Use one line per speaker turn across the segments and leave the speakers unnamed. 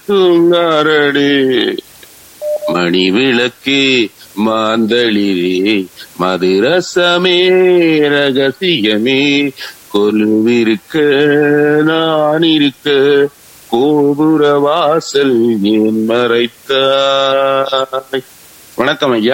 தூங்காரடி மணி விளக்கு மாந்தளிரே மதுரசமே ரகசியமே கொலுவிருக்க நான் இருக்க கோபுர வாசல் ஏன் மறைத்தாய் வணக்கம் ஐயா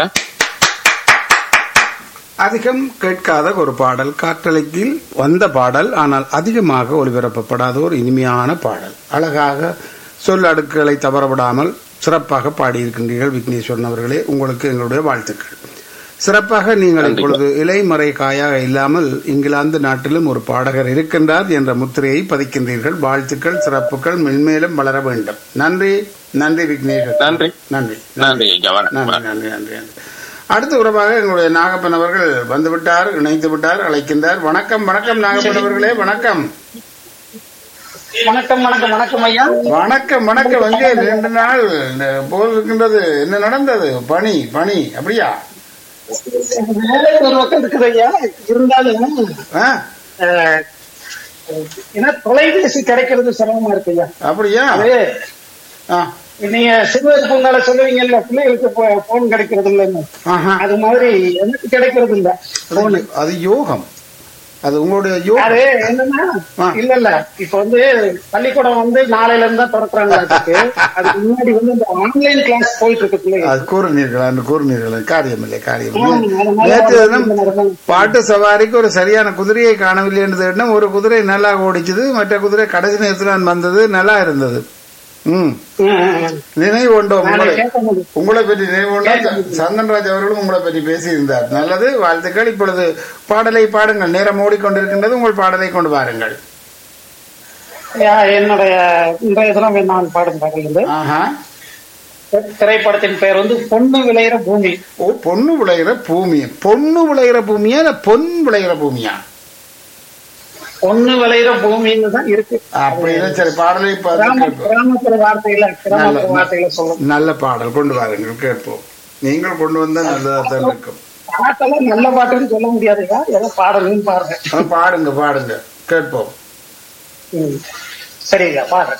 அதிகம் கேட்காத ஒரு பாடல் காற்றலைக்கில் வந்த பாடல் ஆனால் அதிகமாக ஒளிபரப்பப்படாத ஒரு இனிமையான பாடல் அழகாக சொல் அடுக்குகளை தவறவிடாமல் சிறப்பாக பாடியிருக்கின்றீர்கள் விக்னேஸ்வரன் அவர்களே உங்களுக்கு எங்களுடைய வாழ்த்துக்கள் சிறப்பாக நீங்கள் இப்பொழுது இலைமறை காயாக இல்லாமல் இங்கிலாந்து நாட்டிலும் ஒரு பாடகர் இருக்கின்றார் என்ற முத்திரையை பதிக்கின்றீர்கள் வாழ்த்துக்கள் சிறப்புகள் மென்மேலும் வளர வேண்டும் நன்றி நன்றி விக்னேஸ்வர்
நன்றி
நன்றி
நன்றி ஐயா
நன்றி
வணக்கம்
நன்றி நன்றி நன்றி அடுத்த உறவாக எங்களுடைய நாகப்பன் அவர்கள் வந்து விட்டார் இணைத்து விட்டார் அழைக்கின்றார் வணக்கம் வணக்கம் நாகப்பன் அவர்களே வணக்கம்
வணக்கம் வணக்கம் வணக்கம் ஐயா
வணக்கம் வணக்கம் எங்கே ரெண்டு நாள் ந- போல் இருக்கின்றது என்ன நடந்தது பனி பனி அப்படியா
வேலை ஒரு பக்கம் இருக்குது ஐயா இருந்தாலும்
ஆ,
அஹ், ஏன்னா தொலைபேசி கிடைக்கிறது சிரமமா இருக்கு ஐயா
அப்படியா
அது
ஆ,
நீங்க சிறுவர் பூங்கால சொல்லுவீங்கல்ல பிள்ளைகளுக்கு போன் கிடைக்கிறது இல்லைன்னு
ஆஹா.
அது மாதிரி எனக்கு கிடைக்கிறது இல்ல போனு
அது யோகம் அது உங்களுடைய யோகம்
அது என்னன்னா
ஆ.
இல்ல இல்ல இப்ப வந்து பள்ளிக்கூடம் வந்து நாளையில இருந்து தான் திறக்கிறாங்க அதுக்கு முன்னாடி வந்து இந்த ஆன்லைன் கிளாஸ் போயிட்டு இருக்கு பிள்ளைங்க
அது கூறுனீர்கள் அந்த கூறுனீர்கள் காரியமில்லை காரியம்
ஆமா, அதனால
நேற்று
அது
தினம்
நடக்கும்.
பாட்டு சவாரிக்கு ஒரு சரியான குதிரையை காணவில்லை என்று தேடினோம் ஒரு குதிரை நல்லா ஓடிச்சது மற்ற குதிரை கடைசி நேரத்தில் வந்தது நல்லா இருந்தது ம்
ம், ம், ம்.
நினைவு கொண்டோம்
நாளை
உங்களை
கேட்க முடியும்
உங்களை பற்றி நினைவு கொண்டோம் சந்தன்ராஜ் அவர்களும் உங்களை பற்றி பேசியிருந்தார் நல்லது வாழ்த்துக்கள் இப்பொழுது பாடலை பாடுங்கள் நேரம் ஓடிக்கொண்டிருக்கின்றது உங்கள் பாடலை கொண்டு வாருங்கள்
ஐயா, என்னுடைய இன்றைய தினம் நான் பாடும் பாடல் வந்து
ஆஹா
திரைப்படத்தின் பெயர் வந்து பொண்ணு விளையிற பூமி
ஓ பொண்ணு விளையிற பூமி பொண்ணு விளையிற பூமியா இல்ல பொன் விளையிற பூமியா
பொண்ணு விளையிற பூமின்னு தான் இருக்கு
அப்படின்னு சரி பாடலை பார்த்து
கிராம
கேட்போம்.
கிராமப்புற வார்த்தையில கிராமப்புற
நல்ல-
வார்த்தையில சொல்லும்
நல்ல பாடல் கொண்டு வாருங்கள் கேட்போம் நீங்கள் கொண்டு வந்தா நல்லதா தான் இருக்கும்
பாட்டெல்லாம் நல்ல பாட்டுன்னு சொல்ல முடியாதுயா ஏதோ பாடலுன்னு பாருங்க
ஆ, பாடுங்க பாடுங்க கேட்போம்
ம். சரிங்க பாருங்க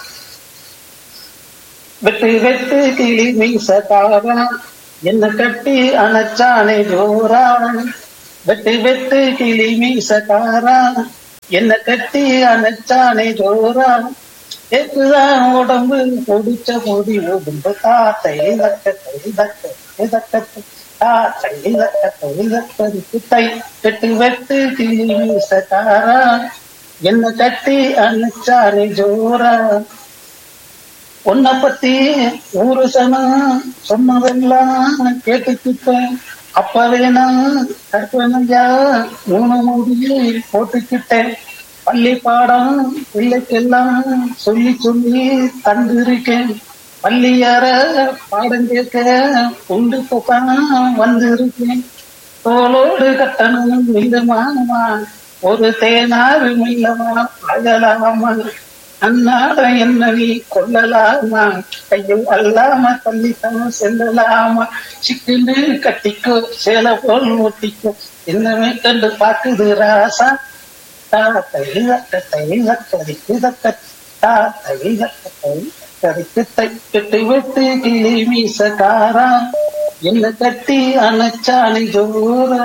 வெட்டு வெட்டு கிளி மீச தாரா என்ன கட்டி அணைச்சானே ஜோரா வெட்டு வெட்டு கிளி மீச தாரா என்ன கட்டி அணைச்சானே ஜோரா ஏத்துதான் உடம்பு பொடிச்ச பொடி உடம்பு தாத்தை தக்கத்தை தக்கத்தை தக்கத்தை தாத்தை தக்கத்தை தக்கத்தை தை வெட்டு வெட்டு கிளி மீச தாரா என்ன கட்டி அணைச்சானே ஜோரா உன்னை பத்தி ஊரு சனம் சொன்னதெல்லாம் கேட்டுக்கிட்டேன் அப்பவே நான் கற்பனையா மூணு மூடியை போட்டுக்கிட்டேன் பள்ளி பாடம் பிள்ளைக்கெல்லாம் சொல்லி சொல்லி தந்திருக்கேன் பள்ளியார பாடம் கேட்க கொண்டு தான் வந்திருக்கேன் தோளோடு கட்டணம் மில்லமாமா ஒரு தேனாறு மில்லமா அழலாமா அன்னாட என்ன நீ கொள்ளலாமா கையில் அல்லாம தள்ளித்தான் செல்லலாமா சிக்குன்னு கட்டிக்கோ சேலை போல் ஒட்டிக்கோ என்னமே கண்டு பாக்குது ராசா தாத்தை இலக்கத்தை இலக்கடிக்கு தக்க தாத்தை இலக்கத்தை கடிக்கு தைக்கிட்டு வெட்டு கிளி மீசக்காரா என்ன கட்டி அணைச்சாணி ஜோரா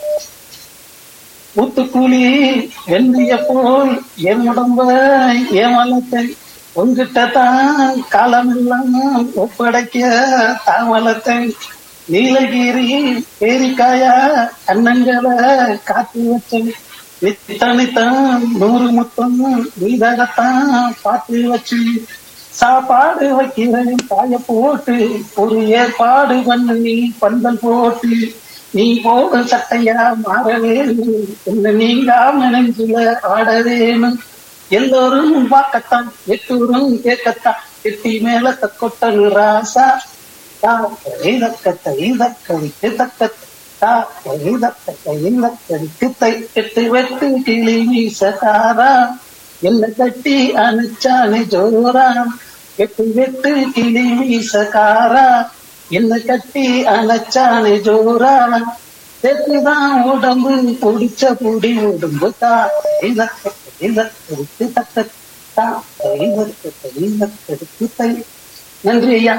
ஊத்துக்குழி வெந்திய போல் என் உடம்ப ஏமலத்தை உங்கிட்ட தான் காலமெல்லாம் ஒப்படைக்க தாமலத்தை நீலகிரி பேரிக்காயா கண்ணங்களை காத்து வச்சேன் நித்தனித்தான் நூறு முத்தம் நீதகத்தான் பார்த்து வச்சு சாப்பாடு வைக்கிறேன் காய போட்டு ஒரு ஏற்பாடு பண்ணு நீ பந்தல் போட்டு நீ போடு சட்டையா மாற வேணும் என்ன நீங்காம நெஞ்சுல ஆட வேணும் எல்லோரும் பார்க்கத்தான் எட்டூரும் கேட்கத்தான் எட்டி மேல கொட்டனு ராசா இலக்கத்தை இலக்கடிக்கு தக்கத்தை இலக்கத்தை இலக்கடிக்கு தை எட்டு வெட்டு கிளி வீசகாரா என்ன கட்டி அனுச்சானு ஜோரா எட்டு வெட்டு கிளி வீசகாரா என்ன கட்டி அணைச்சானு ஜோரா தெக்குதான் உடம்பு பிடிச்ச புடி உடம்பு தா இலக்கு இலக்கு தக்க தா இலக்கு இலக்கு தை நன்றி ஐயா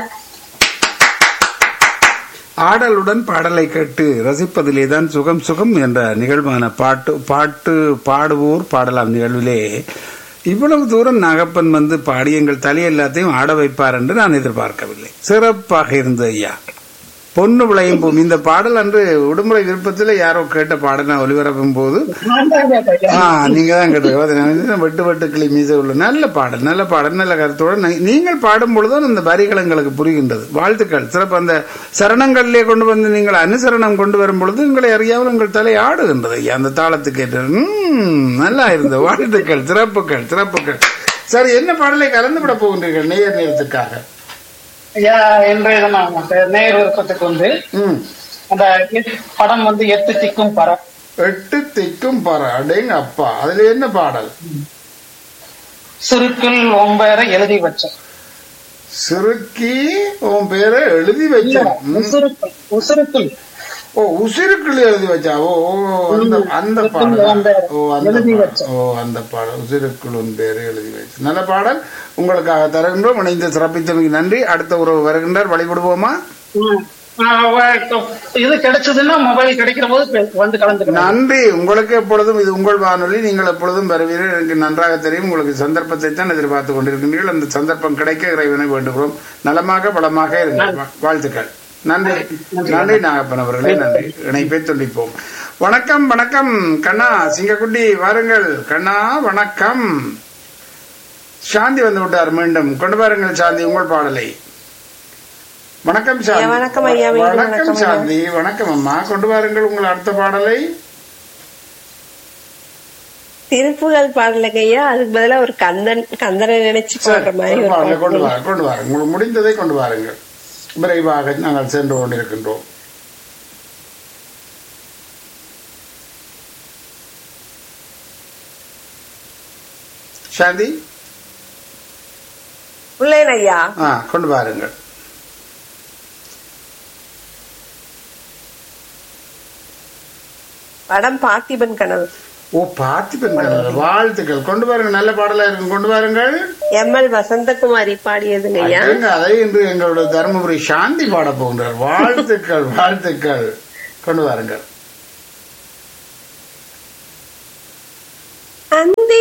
ஆடலுடன் பாடலை கேட்டு ரசிப்பதிலே தான் சுகம் சுகம் என்ற நிகழ்வான பாட்டு பாட்டு பாடுவோர் பாடலாம் நிகழ்விலே இவ்வளவு தூரம் நாகப்பன் வந்து பாடி எங்கள் தலை எல்லாத்தையும் ஆட வைப்பார் என்று நான் எதிர்பார்க்கவில்லை சிறப்பாக இருந்தது ஐயா பொண்ணு விளையும் பூமி இந்த பாடல் அன்று விடுமுறை விருப்பத்தில் யாரோ கேட்ட பாடல் நான் ஒலிபரப்பும் போது
நான் தான் கேட்டேன் ஐயா.
ஆ நீங்க தான் கேட்டு வெட்டு வெட்டு கிளி மீசை உள்ள நல்ல பாடல் நல்ல பாடல் நல்ல கருத்தோட நீ- நீங்கள் பாடும் பொழுதுதான் அந்த வரிகள் எங்களுக்கு புரிகின்றது வாழ்த்துக்கள் சிறப்பு அந்த சரணங்களிலே கொண்டு வந்து நீங்கள் அனுசரணம் கொண்டு வரும் பொழுது உங்களை அறியாமல் உங்கள் தலை ஆடுகின்றது ஐயா அந்த தாளத்துக்கு ஏற்ற ம், நல்லா இருந்தது வாழ்த்துக்கள் சிறப்புகள் சிறப்புகள் சரி என்ன பாடலை கலந்து விட போகின்றீர்கள் நேயர் நேரத்துக்காக
ஐயா இன்றைய தினம் அந்த நேர் விருப்பத்துக்கு வந்து
ம்
அந்த எட்- படம் வந்து எட்டு திக்கும் பர
எட்டு திக்கும் பாரு அடேங்க அப்பா அதுல என்ன பாடல்
சுருக்கில் ஒன்பேரை எழுதி வச்சேன்
சிறுக்கி உன் பேரை எழுதி
இல்ல
வச்சேன் ம்.
உசுருக்குள் உசுருக்குள்
ஓ உசிருக்குள்ள எழுதி வச்சா ஓ ஓ, அந்த அந்த
உசிருக்குள்
பாடல்
அந்த
ஓ அந்த
எழுதி
பாடல்.
வச்சேன்.
ஓ அந்த பாடல் உசிருக்குள் உன் பேரு எழுதி வச்சு நல்ல பாடல் உங்களுக்காக தருகின்றோம் இணைந்து சிறப்பித்தமைக்கு நன்றி அடுத்த உறவு வருகின்றார் வழிபடுவோமா
ம். ஆ, வ- இது கிடைச்சதுன்னா மொபைல் கிடைக்கிற போது பே- வந்து கலந்துக்கலாம்
நன்றி உங்களுக்கு எப்பொழுதும் இது உங்கள் வானொலி நீங்கள் எப்பொழுதும் வருவீர்கள் எனக்கு நன்றாக தெரியும் உங்களுக்கு சந்தர்ப்பத்தை தான் எதிர்பார்த்து கொண்டிருக்கின்றீர்கள் அந்த சந்தர்ப்பம் கிடைக்க இறைவனை வேண்டுகிறோம் நலமாக பலமாக இருங்கள் வா- வாழ்த்துக்கள் நன்றி நன்றி நாகப்பன் அவர்களே நன்றி இணைப்பை துண்டிப்போம் வணக்கம் வணக்கம் கண்ணா சிங்கக்குட்டி வாருங்கள் கண்ணா வணக்கம் சாந்தி வந்து விட்டார் மீண்டும் கொண்டு வாருங்கள் சாந்தி உங்கள் பாடலை வணக்கம் சாந்தி
ஐயா, வணக்கம் ஐயா, மீண்டும்
வணக்கம்
வணக்கம் ஐயா.
சாந்தி வணக்கம் அம்மா கொண்டு வாருங்கள் உங்கள் அடுத்த பாடலை
திருப்புகள் பாடலுங்க ஐயா அதுக்கு பதிலா ஒரு கந்தன் கந்தனை நினைச்சு பாடுற மாதிரி ஒரு
பாடலை கொண்டு
பாடல்.
வாருங்கள் கொண்டு வாருங்கள் உங்களுக்கு முடிந்ததை கொண்டு வாருங்கள் விரைவாக நாங்கள் சென்று கொண்டிருக்கின்றோம் சாந்தி
உள்ளேன் ஐயா
ஆ கொண்டு வாருங்கள்
படம் பார்த்திபன் கனவு
ஓ பார்த்திபன் கனவு. வாழ்த்துக்கள் கொண்டு வாருங்கள் நல்ல பாடலா இருக்கும் கொண்டு வாருங்கள்
எம் எல் வசந்தகுமாரி பாடியதுங்க ஐயா
அடேங்க, அதை இன்று எங்களுடைய தருமபுரி சாந்தி பாட போகின்றார் வாழ்த்துக்கள் வாழ்த்துக்கள் கொண்டு வாருங்கள்
அந்தி